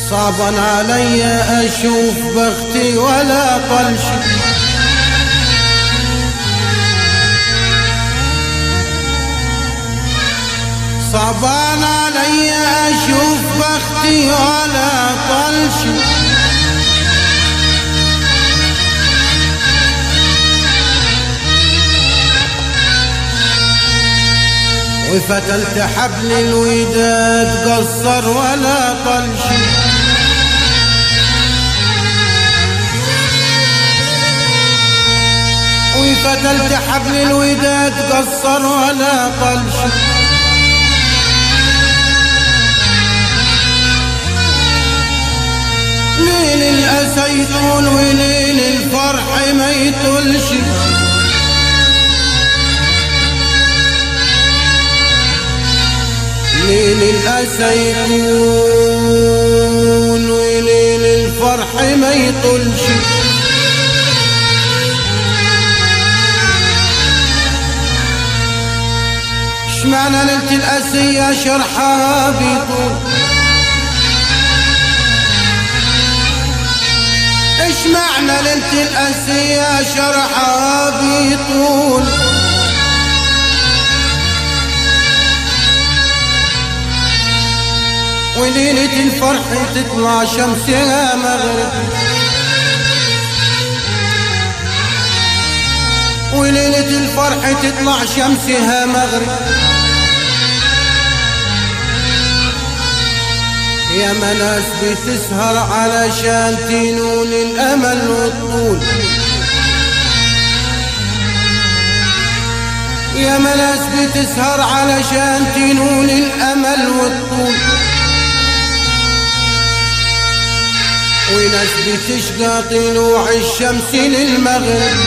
صعبا علي اشوف بختي ولا طلش صعبان علي اشوف بختي ولا طلش وفتلت حبل الوداد قصر ولا طلش وفتلت حبل الوداد قصر ولا طلش ليل الأسى يطول وليل الفرح ما يطولش ليل الأسى يطول وليل الفرح ما يطولش اشمعنى ليلة الأسية شرحها بيطول ايش معنى ليلة الأسية شرحها بيطول وليلة الفرح تطلع شمسها مغرب وليلة الفرح تطلع شمسها مغرب يا ناس بتسهر علشان تنول الأمل والطول يا ناس بتسهر علشان تنول الأمل والطول وناس بتشقى طلوع الشمس للمغرب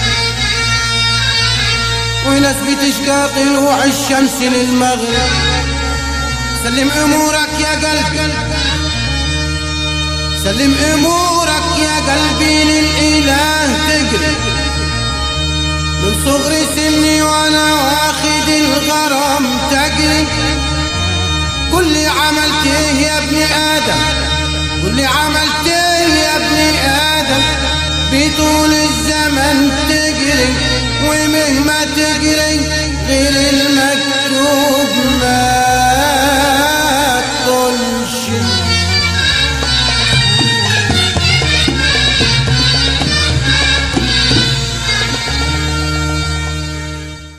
وناس بتشقى طلوع الشمس للمغرب سلم امورك يا قلبي سلم امورك يا قلبي للاله تجري من صغر سني وانا واخد الغرام تجري قل لي عملت ايه يا ابن ادم قل لي عملت ايه يا ابن ادم بطول الزمن تجري ومهما تجري غير الماء